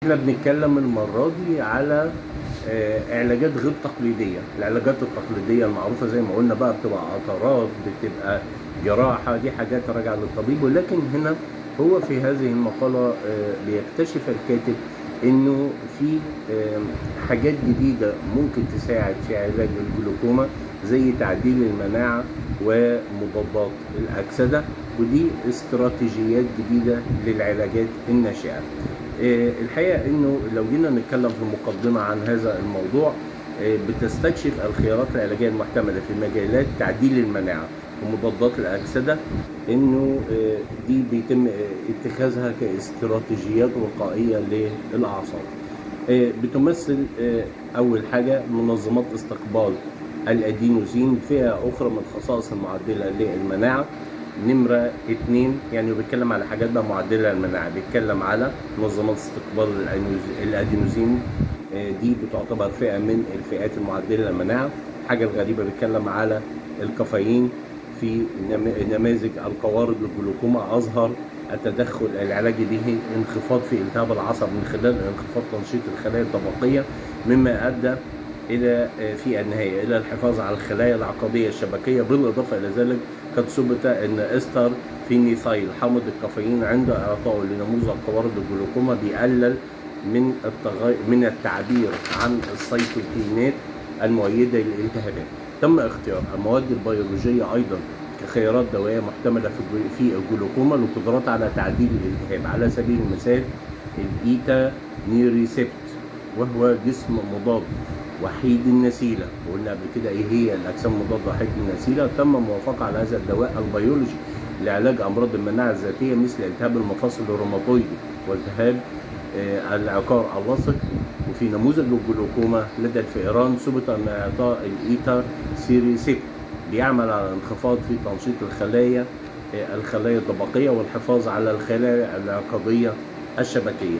احنا بنتكلم المرة دي على آه، علاجات غير تقليدية العلاجات التقليدية المعروفة زي ما قلنا بقى بتبقى قطرات بتبقى جراحة دي حاجات راجعة للطبيب ولكن هنا هو في هذه المقالة آه، بيكتشف الكاتب انه في آه، حاجات جديدة ممكن تساعد في علاج الجلوكوما زي تعديل المناعة ومضادات الأكسدة ودي استراتيجيات جديدة للعلاجات الناشئة آه، الحقيقة انه لو جينا نتكلم في مقدمة عن هذا الموضوع آه، بتستكشف الخيارات العلاجية المحتملة في مجالات تعديل المناعة ومضادات الأكسدة انه آه، دي بيتم آه، اتخاذها كاستراتيجيات وقائية للأعصاب آه، بتمثل آه، أول حاجة منظمات استقبال الأدينوزين فئة أخرى من الخصائص المعدلة للمناعة نمرة اتنين يعني بيتكلم على حاجات بقى معدلة للمناعة بيتكلم على منظمات استقبال الأنوز- الأدينوزين آه، دي بتعتبر فئة من الفئات المعدلة للمناعة الحاجة الغريبة بيتكلم على الكافيين في نم- نماذج القوارض للجلوكوما أظهر التدخل العلاجي به انخفاض في التهاب العصب من خلال انخفاض تنشيط الخلايا الطبقية مما أدى الى في النهايه الى الحفاظ على الخلايا العقديه الشبكيه بالاضافه الى ذلك قد ثبت ان استر فينيثايل حامض الكافيين عند اعطائه لنموذج قوارض الجلوكوما بيقلل من التغي... من التعبير عن السيتوكينات المؤيده للالتهابات. تم اختيار المواد البيولوجيه ايضا كخيارات دوائيه محتمله في الجل- في الجلوكوما للقدرات على تعديل الالتهاب على سبيل المثال الايتا نيريسبت وهو جسم مضاد وحيد النسيلة وقلنا قبل كده ايه هي الاجسام المضادة وحيد النسيلة تم الموافقة على هذا الدواء البيولوجي لعلاج امراض المناعة الذاتية مثل التهاب المفاصل الروماتويدي والتهاب آه، العقار اللاصق وفي نموذج الجلوكوما لدى الفئران ثبت ان اعطاء الايتا سيريسيب بيعمل على انخفاض في تنشيط الخلايا آه، الخلايا الطبقية والحفاظ على الخلايا العقدية الشبكية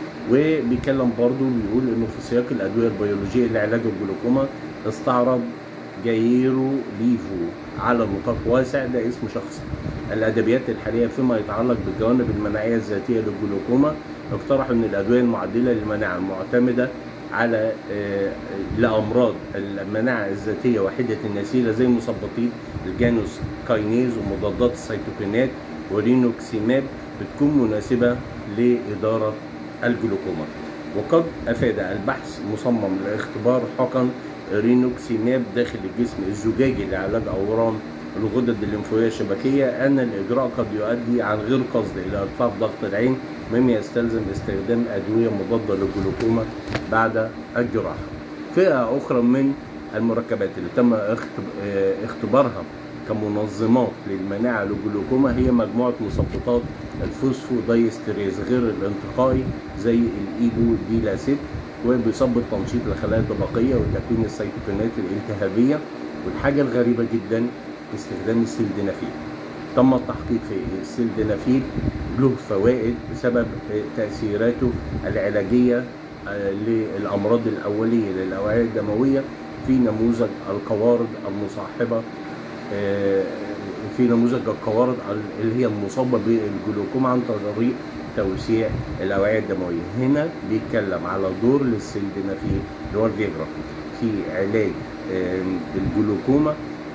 وبيتكلم برضه بيقول انه في سياق الادويه البيولوجيه لعلاج الجلوكوما استعرض جايرو ليفو على نطاق واسع ده اسم شخصي الادبيات الحاليه فيما يتعلق بالجوانب المناعيه الذاتيه للجلوكوما اقترح ان الادويه المعدله للمناعه المعتمده على آه، لامراض المناعه الذاتيه وحده النسيله زي مثبطين الجانوس كاينيز ومضادات السيتوكينات ورينوكسيماب بتكون مناسبه لاداره الجلوكوما وقد افاد البحث مصمم لاختبار حقن رينوكسيماب داخل الجسم الزجاجي لعلاج اورام الغدد الليمفاويه الشبكيه ان الاجراء قد يؤدي عن غير قصد الى ارتفاع ضغط العين مما يستلزم استخدام ادويه مضاده للجلوكوما بعد الجراحه. فئه اخرى من المركبات اللي تم اخت- آه، اختبارها كمنظمات للمناعه للجلوكوما هي مجموعه مثبطات الفوسفودايستريز غير الانتقائي زي الايبو ديلاسيب وبيثبط تنشيط الخلايا الطبقيه وتكوين السيتوكينات الالتهابيه والحاجه الغريبه جدا استخدام السلدنافيل تم التحقيق في السلدنافيل له فوائد بسبب آه، تاثيراته العلاجيه آه، للامراض الاوليه للاوعيه الدمويه في نموذج القوارض المصاحبه آه، في نموذج القوارض اللي هي المصابه بالجلوكوما عن طريق توسيع الاوعيه الدمويه هنا بيتكلم على دور للسلدنافيل اللي هو الفيجرا في علاج آم، الجلوكوما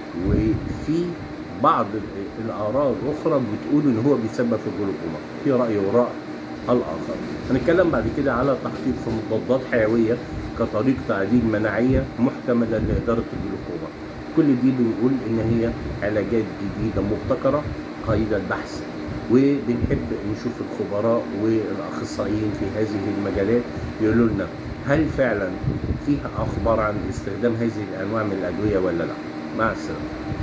وفي بعض ال- الاراء الاخرى بتقول ان هو بيسبب في الجلوكوما في راي وراء الاخر هنتكلم بعد كده على تحقيق في مضادات حيويه كطريق تعديل مناعيه محتمله لاداره الجلوكوما كل دي بنقول ان هي علاجات جديده مبتكره قيد البحث وبنحب نشوف الخبراء والاخصائيين في هذه المجالات يقولوا لنا هل فعلا فيها اخبار عن استخدام هذه الانواع من الادويه ولا لا مع السلامه